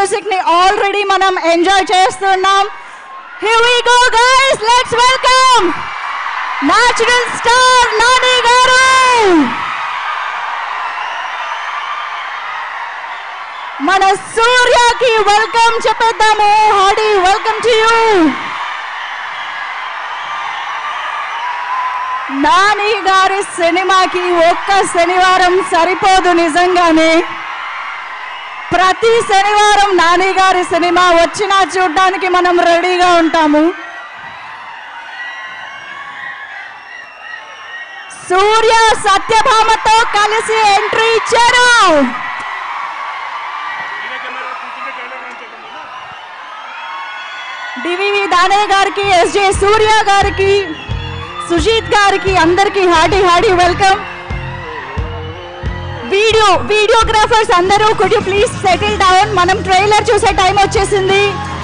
music ని already మనం enjoy చేస్తున్నాం Here we go guys let's welcome natural star Nani గారు మన సూర్యకి వెల్కమ్ చెప్పేద్దాము hearty welcome to you Nani గారి సినిమాకి ఒక్క శనివారం సరిపోదు నిజంగానే ప్రతి శనివారం నాని గారి సినిమా వచ్చినా చూడడానికి మనం రెడీగా ఉంటాము సూర్య సత్యభామతో కలిసి ఎంట్రీ ఇచ్చారు డివివి దానయ్య గారికి ఎస్జే సూర్య గారికి సుజీత్ గారికి అందరికి hearty hearty welcome video videographers అందరూ could you please settle down మనం ట్రైలర్ చూసే టైం వచ్చేసింది